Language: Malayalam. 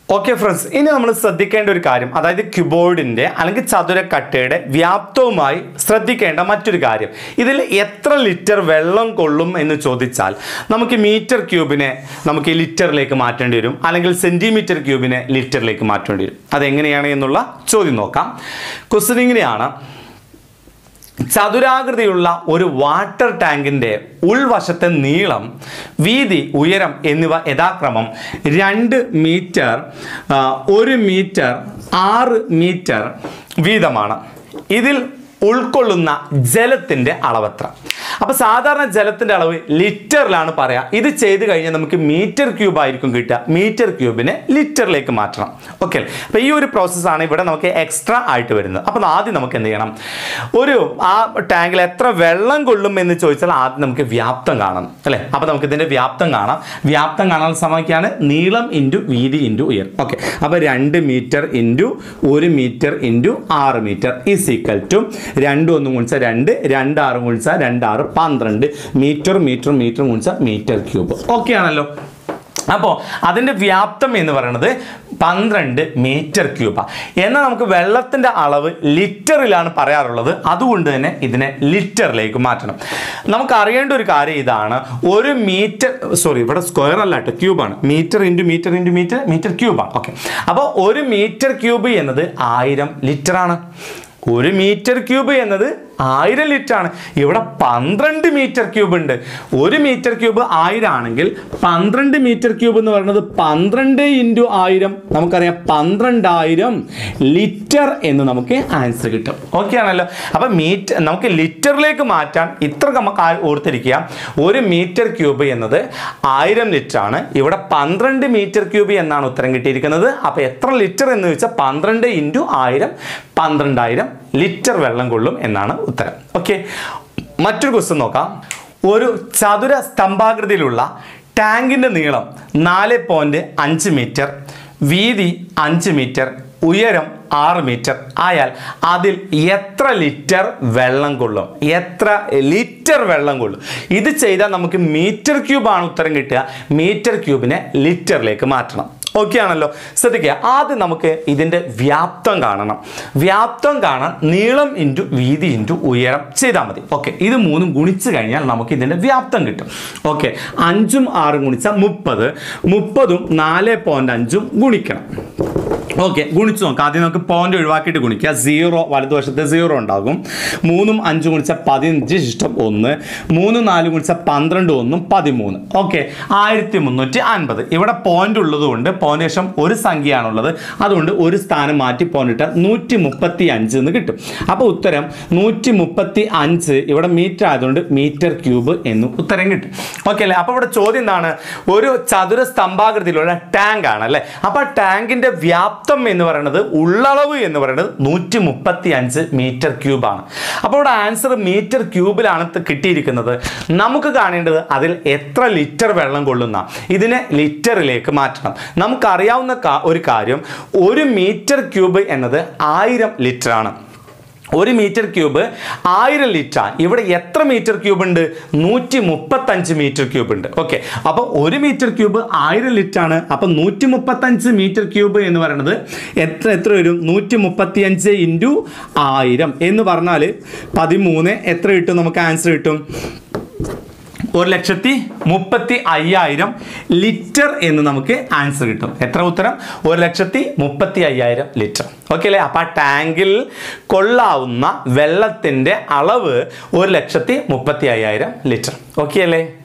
ഓക്കെ ഫ്രണ്ട്സ് ഇനി നമ്മൾ ശ്രദ്ധിക്കേണ്ട ഒരു കാര്യം അതായത് ക്യൂബോർഡിൻ്റെ അല്ലെങ്കിൽ ചതുരക്കട്ടയുടെ വ്യാപ്തവുമായി ശ്രദ്ധിക്കേണ്ട മറ്റൊരു കാര്യം ഇതിൽ എത്ര ലിറ്റർ വെള്ളം കൊള്ളും എന്ന് ചോദിച്ചാൽ നമുക്ക് മീറ്റർ ക്യൂബിനെ നമുക്ക് ലിറ്ററിലേക്ക് മാറ്റേണ്ടി വരും അല്ലെങ്കിൽ സെൻറ്റിമീറ്റർ ക്യൂബിനെ ലിറ്ററിലേക്ക് മാറ്റേണ്ടി വരും അതെങ്ങനെയാണ് എന്നുള്ള ചോദ്യം നോക്കാം ക്വസ്റ്റൻ ഇങ്ങനെയാണ് ചതുരാകൃതിയുള്ള ഒരു വാട്ടർ ടാങ്കിൻ്റെ ഉൾവശത്തെ നീളം വീതി ഉയരം എന്നിവ യഥാക്രമം രണ്ട് മീറ്റർ ആ, ഒരു മീറ്റർ ആറ് മീറ്റർ വീതമാണ് ഇതിൽ ഉൾക്കൊള്ളുന്ന ജലത്തിൻ്റെ അളവത്ര അപ്പോൾ സാധാരണ ജലത്തിൻ്റെ അളവ് ലിറ്ററിലാണ് പറയാ ഇത് ചെയ്ത് കഴിഞ്ഞാൽ നമുക്ക് മീറ്റർ ക്യൂബ് ആയിരിക്കും കിട്ടുക മീറ്റർ ക്യൂബിനെ ലിറ്ററിലേക്ക് മാറ്റണം ഓക്കെ അപ്പോൾ ഈ ഒരു പ്രോസസ്സാണ് ഇവിടെ നമുക്ക് എക്സ്ട്രാ ആയിട്ട് വരുന്നത് അപ്പോൾ ആദ്യം നമുക്ക് എന്ത് ചെയ്യണം ഒരു ആ ടാങ്കിൽ എത്ര വെള്ളം കൊള്ളും എന്ന് ചോദിച്ചാൽ ആദ്യം നമുക്ക് വ്യാപ്തം കാണണം അല്ലേ അപ്പോൾ നമുക്ക് ഇതിൻ്റെ വ്യാപ്തം കാണാം വ്യാപ്തം കാണാൻ സമയത്താണ് നീളം ഇൻറ്റു വീതി ഇൻറ്റു ഉയരം ഓക്കെ അപ്പോൾ രണ്ട് മീറ്റർ ഇൻറ്റു ഒരു മീറ്റർ ഇൻറ്റു ആറ് മീറ്റർ ഈസ് ഈക്വൽ ടു രണ്ട് ഒന്ന് ഗുണിച്ചാൽ രണ്ട് രണ്ട് ആറ് ഗുണിച്ചാൽ രണ്ടാറ് പന്ത്രണ്ട് മീറ്റർ മീറ്റർ മീറ്റർ ഗുണിച്ചാൽ മീറ്റർ ക്യൂബ് ഓക്കെ ആണല്ലോ അപ്പോൾ അതിൻ്റെ വ്യാപ്തം എന്ന് പറയുന്നത് പന്ത്രണ്ട് മീറ്റർ ക്യൂബാണ് എന്നാൽ നമുക്ക് വെള്ളത്തിൻ്റെ അളവ് ലിറ്ററിലാണ് പറയാറുള്ളത് അതുകൊണ്ട് തന്നെ ഇതിനെ ലിറ്ററിലേക്ക് മാറ്റണം നമുക്ക് അറിയേണ്ട ഒരു കാര്യം ഇതാണ് ഒരു മീറ്റർ സോറി ഇവിടെ സ്ക്വയർ അല്ല കേട്ടോ ക്യൂബാണ് metre into metre into metre metre ക്യൂബാണ് ഓക്കെ അപ്പോൾ ഒരു മീറ്റർ ക്യൂബ് എന്നത് ആയിരം ലിറ്ററാണ് ഒരു മീറ്റർ ക്യൂബ് എന്നത് ആയിരം ലിറ്റർ ആണ് ഇവിടെ പന്ത്രണ്ട് മീറ്റർ ക്യൂബ് ഉണ്ട് ഒരു മീറ്റർ ക്യൂബ് ആയിരം ആണെങ്കിൽ പന്ത്രണ്ട് മീറ്റർ ക്യൂബ് എന്ന് പറയുന്നത് പന്ത്രണ്ട് ഇൻറ്റു ആയിരം നമുക്കറിയാം പന്ത്രണ്ടായിരം ലിറ്റർ എന്ന് നമുക്ക് ആൻസർ കിട്ടും ഓക്കെ ആണല്ലോ അപ്പം മീറ്റർ നമുക്ക് ലിറ്ററിലേക്ക് മാറ്റാൻ ഇത്ര നമുക്ക് ആ- ഓർത്തിരിക്കുക ഒരു മീറ്റർ ക്യൂബ് എന്നത് ആയിരം ലിറ്റർ ആണ് ഇവിടെ പന്ത്രണ്ട് മീറ്റർ ക്യൂബ് എന്നാണ് ഉത്തരം കിട്ടിയിരിക്കുന്നത് അപ്പോൾ എത്ര ലിറ്റർ എന്ന് വെച്ചാൽ പന്ത്രണ്ട് ഇൻറ്റു ആയിരം പന്ത്രണ്ടായിരം ലിറ്റർ വെള്ളം കൊള്ളും എന്നാണ് ഉത്തരം ഓക്കെ മറ്റൊരു ക്വസ്റ്റ്യൻ നോക്കാം ഒരു ചതുര സ്തംഭാകൃതിയിലുള്ള ടാങ്കിൻ്റെ നീളം നാല് പോയിൻറ്റ് അഞ്ച് മീറ്റർ വീതി അഞ്ച് മീറ്റർ ഉയരം ആറ് മീറ്റർ ആയാൽ അതിൽ എത്ര ലിറ്റർ വെള്ളം കൊള്ളും എത്ര ലിറ്റർ വെള്ളം കൊള്ളും ഇത് ചെയ്താൽ നമുക്ക് മീറ്റർ ക്യൂബാണ് ഉത്തരം കിട്ടുക മീറ്റർ ക്യൂബിനെ ലിറ്ററിലേക്ക് മാറ്റണം ഓക്കെ ആണല്ലോ ശ്രദ്ധിക്കുക ആദ്യം നമുക്ക് ഇതിൻ്റെ വ്യാപ്തം കാണണം വ്യാപ്തം കാണാൻ നീളം ഇൻറ്റു വീതി ഇൻറ്റു ഉയരം ചെയ്താൽ മതി ഓക്കെ ഇത് മൂന്നും ഗുണിച്ച് കഴിഞ്ഞാൽ നമുക്ക് ഇതിൻ്റെ വ്യാപ്തം കിട്ടും ഓക്കെ അഞ്ചും ആറും ഗുണിച്ചാൽ മുപ്പത് മുപ്പതും നാല് പോയിൻ്റ് അഞ്ചും ഗുണിക്കണം ഓക്കെ ഗുണിച്ചു നോക്കാം ആദ്യം നമുക്ക് പോയിന്റ് ഒഴിവാക്കിയിട്ട് ഗുണിക്കുക സീറോ വലതുവശത്ത് സീറോ ഉണ്ടാകും മൂന്നും അഞ്ചും ഗുണിച്ച പതിനഞ്ച് ശിഷ്ടം ഒന്ന് മൂന്ന് നാല് ഗുണിച്ച പന്ത്രണ്ട് ഒന്നും പതിമൂന്ന് ഓക്കെ ആയിരത്തി മുന്നൂറ്റി അൻപത് ഇവിടെ പോയിന്റ് ഉള്ളത് കൊണ്ട് പോയിന്റ് ശേഷം ഒരു സംഖ്യയാണുള്ളത് അതുകൊണ്ട് ഒരു സ്ഥാനം മാറ്റി പോയിന്റ് ഇട്ടാൽ നൂറ്റി മുപ്പത്തി അഞ്ച് എന്ന് കിട്ടും അപ്പോൾ ഉത്തരം നൂറ്റി മുപ്പത്തി അഞ്ച് ഇവിടെ മീറ്റർ ആയതുകൊണ്ട് മീറ്റർ ക്യൂബ് എന്ന് ഉത്തരം കിട്ടും ഓക്കെ അല്ലേ അപ്പോൾ ഇവിടെ ചോദ്യം എന്താണ് ഒരു ചതുര സ്തംഭാകൃതിയിലുള്ള ടാങ്ക് ആണ് അല്ലേ അപ്പോൾ ടാങ്കിന്റെ വ്യാപ്തം എന്ന് പറയുന്നത് ഉള്ളളവ് എന്ന് പറയുന്നത് നൂറ്റി മുപ്പത്തി അഞ്ച് മീറ്റർ ക്യൂബാണ് അപ്പോൾ ഇവിടെ ആൻസർ മീറ്റർ ക്യൂബിലാണ് ത- കിട്ടിയിരിക്കുന്നത് നമുക്ക് കാണേണ്ടത് അതിൽ എത്ര ലിറ്റർ വെള്ളം കൊള്ളുന്ന ഇതിനെ ലിറ്ററിലേക്ക് മാറ്റണം നമുക്കറിയാവുന്ന കാ- ഒരു കാര്യം ഒരു മീറ്റർ ക്യൂബ് എന്നത് ആയിരം ലിറ്റർ ആണ് ഒരു മീറ്റർ ക്യൂബ് ആയിരം ലിറ്റർ ഇവിടെ എത്ര മീറ്റർ ക്യൂബ് ഉണ്ട് നൂറ്റി മുപ്പത്തഞ്ച് മീറ്റർ ക്യൂബ് ഉണ്ട് ഓക്കെ അപ്പോൾ ഒരു മീറ്റർ ക്യൂബ് ആയിരം ലിറ്റർ ആണ് അപ്പോൾ നൂറ്റി മുപ്പത്തഞ്ച് മീറ്റർ ക്യൂബ് എന്ന് പറയുന്നത് എത്ര എത്ര വരും നൂറ്റി മുപ്പത്തി അഞ്ച് ഇൻറ്റു ആയിരം എന്ന് പറഞ്ഞാൽ പതിമൂന്ന് എത്ര കിട്ടും നമുക്ക് ആൻസർ കിട്ടും ഒരു ലക്ഷത്തി മുപ്പത്തി അയ്യായിരം ലിറ്റർ എന്ന് നമുക്ക് ആൻസർ കിട്ടും എത്ര ഉത്തരം ഒരു ലക്ഷത്തി മുപ്പത്തി അയ്യായിരം ലിറ്റർ ഓക്കെ അല്ലേ അപ്പം ആ ടാങ്കിൽ കൊള്ളാവുന്ന വെള്ളത്തിൻ്റെ അളവ് ഒരു ലക്ഷത്തി മുപ്പത്തി അയ്യായിരം ലിറ്റർ ഓക്കെ അല്ലേ